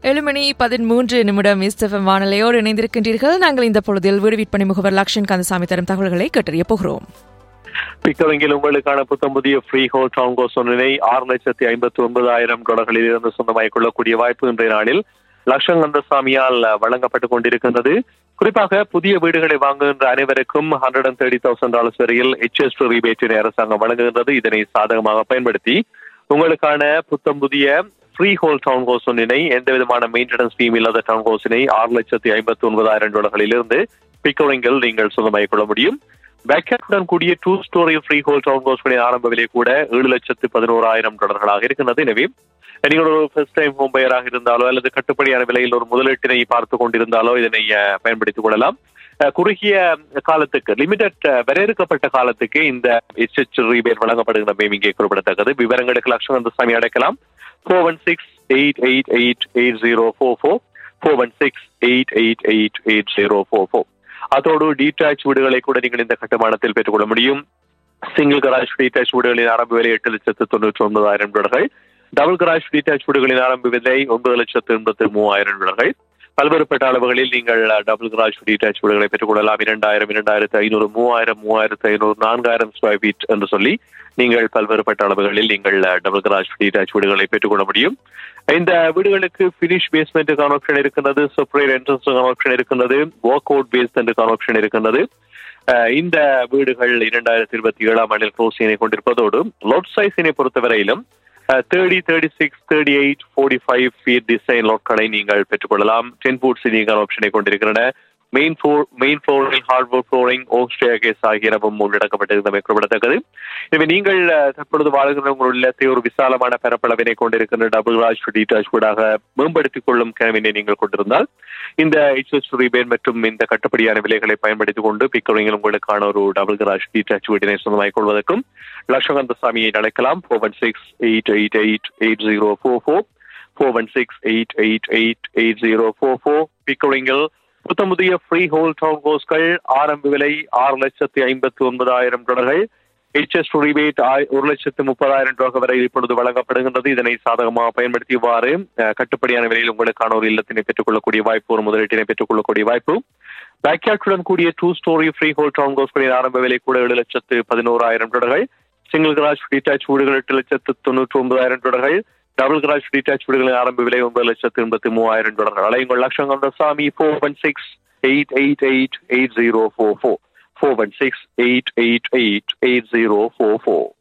ஏழு மணி பதிமூன்று நிமிடம் இஸ்தஃபம் வானலையோடு இணைந்திருக்கின்றீர்கள் நாங்கள் இந்த பொழுதில் வீடு விற்பனை முகவர் லக்ஷன் கந்தசாமி தரும் தகவல்களை கேட்டறிய போகிறோம் பிக்கரிங்கில் உங்களுக்கான புத்தம் புதிய ஃப்ரீ ஹோல் டாங்கோ சொன்னினை ஆறு லட்சத்தி ஐம்பத்தி ஒன்பதாயிரம் டாலர்களில் இருந்து சொந்தமாகிக் கொள்ளக்கூடிய வாய்ப்பு இன்றைய நாளில் லட்சம் கந்தசாமியால் வழங்கப்பட்டுக் கொண்டிருக்கின்றது குறிப்பாக புதிய வீடுகளை வாங்குகின்ற அனைவருக்கும் hundred and thirty thousand dollars வரையில் ஹெச்எஸ் ரிபேட்டினை அரசாங்கம் வழங்குகின்றது இதனை சாதகமாக பயன்படுத்தி உங்களுக்கான புத்தம் புதிய ஃப்ரீ ஹோல் டவுன் ஹவுஸ் ஒன்றினை எந்த விதமான மெயின்டெனன்ஸ் ஃபீம் இல்லாத டவுன் ஹவுஸினை ஆறு லட்சத்தி ஐம்பத்தி ஒன்பதாயிரம் டாலர்களில் இருந்து பிக்கரிங்கில் நீங்கள் சொந்தமாகிக் கொள்ள முடியும் பேக்கேட்டுடன் கூடிய two storey freehold town ஹவுஸ்களின் ஆரம்ப விலை கூட ஏழு லட்சத்து பதினோராயிரம் டாலர்களாக இருக்கிறது எனவே நீங்கள் ஒரு ஃபர்ஸ்ட் டைம் ஹோம் பையராக இருந்தாலோ அல்லது கட்டுப்படியான விலையில் ஒரு முதலீட்டினை பார்த்து கொண்டிருந்தாலோ இதனை அஹ், பயன்படுத்திக் கொள்ளலாம் அஹ், குறுகிய காலத்துக்கு லிமிடெட் வரையறுக்கப்பட்ட காலத்துக்கு இந்த எச்எச் ரீபேட் வழங்கப்படுகின்ற இங்கே குறிப்பிடத்தக்கது விவரங்களுக்கு லட்சம் சாமி அடைக்கலாம் four one six eight eight eight eight zero four four four one six eight eight eight eight zero four four அதோடு டீடாச் வீடுகளை கூட நீங்கள் இந்த கட்டுமானத்தில் பெற்றுக்கொள்ள முடியும் சிங்கிள் கராஜ் டீடாச் வீடுகளின் ஆரம்ப விலை எட்டு லட்சத்து தொண்ணூற்றி ஒன்பதாயிரம் டாலர்கள் டபுள் கராஜ் டீடாச் வீடுகளின் ஆரம்ப விலை ஒன்பது லட்சத்து எண்பத்து மூவாயிரம் டாலர்கள் பல்வேறுபட்ட அளவுகளில் நீங்கள் டபுள் கராஜ் டீடாச் வீடுகளை பெற்றுக்கொள்ளலாம் இரண்டாயிரம் இரண்டாயிரத்து ஐநூறு மூவாயிரம் மூவாயிரத்து ஐநூறு நான்காயிரம் ஸ்கொயர் ஃபீட் என்று சொல்லி நீங்கள் பல்வேறுபட்ட அளவுகளில் நீங்கள் டபுள் கராஜ் டீடாச் வீடுகளை பெற்றுக்கொள்ள முடியும் இந்த வீடுகளுக்கு பினிஷ் பேஸ்மெண்ட்டுக்கான ஆப்ஷன் இருக்கின்றது செப்பரேட் என்ட்ரன்ஸுக்கான ஆப்ஷன் இருக்கின்றது வாக் அவுட் பேஸ்மெண்ட்டுக்கான ஆப்ஷன் இருக்கின்றது அஹ் இந்த வீடுகள் இரண்டாயிரத்தி இருபத்தி ஏழாம் ஆண்டில் க்ளோசினை கொண்டிருப்பதோடு லோட் சைஸினை பொறுத்தவரையிலும் thirty thirty six thirty eight forty five feet design லோட்களை நீங்கள் பெற்றுக்கொள்ளலாம் டென் ஃபுட் சீலிங்கான ஆப்ஷனை கொண்டிருக்கின்றன மெயின் ஃப்ளோர் மெயின் ஃப்ளோரில் ஹார்ட்வுட் ஃப்ளோரிங் ஓக் ஸ்டேகேஸ் ஆகியனவும் உள்ளடக்கப்பட்டிருந்தமை குறிப்பிடத்தக்கது எனவே நீங்கள் அஹ், தற்பொழுது வாழ்கிற உங்கள் இல்லத்தை ஒரு விசாலமான பரப்பளவினை கொண்டிருக்கின்ற டபுள் ராஜ் டீடாச் வீடாக மேம்படுத்திக் கொள்ளும் கனவினை நீங்கள் கொண்டிருந்தால் இந்த ஹெச்எஸ் ரீபேன் மற்றும் இந்த கட்டுப்படியான விலைகளை பயன்படுத்திக் கொண்டு பிக்கரிங்கில் உங்களுக்கான ஒரு டபுள் கராஜ் டீடாச் வீட்டினை சொந்தமாக்கிக் கொள்வதற்கும் லட்சகந்த சாமியை அழைக்கலாம் four one six eight eight eight eight zero four four four one six eight eight eight eight zero four four பிக்கரிங்கில் புத்தம் புதிய ஃப்ரீ ஹோல் டவுன் ஹவுஸ்கள் ஆரம்ப விலை ஆறு லட்சத்தி ஐம்பத்தி ஒன்பதாயிரம் டாலர்கள் ஹெச்எஸ் ரிபேட் ஒரு லட்சத்து முப்பதாயிரம் டாலர் வரை இப்பொழுது வழங்கப்படுகின்றது இதனை சாதகமாக பயன்படுத்தி இவ்வாறு அஹ், கட்டுப்படியான விலையில் உங்களுக்கான ஒரு இல்லத்தினை பெற்றுக்கொள்ளக்கூடிய வாய்ப்பு ஒரு முதலீட்டினை பெற்றுக்கொள்ளக்கூடிய வாய்ப்பு பேக்யார்டுடன் கூடிய two storey freehold town ஹவுஸ்களின் ஆரம்ப விலை கூட ஏழு லட்சத்து பதினோராயிரம் டாலர்கள் சிங்கிள் கராஜ் டீடாச் வீடுகள் எட்டு லட்சத்து தொண்ணூற்றி ஒன்பதாயிரம் டாலர்கள் டபுள் கராஜ் டீடாச் வீடுகளின் ஆரம்ப விலை ஒன்பது லட்சத்து எண்பத்தி மூவாயிரம் டாலர்கள் அலையுங்கள் லட்சம் கொண்ட சாமி four one six eight eight eight eight zero four four four one six eight eight eight eight zero four four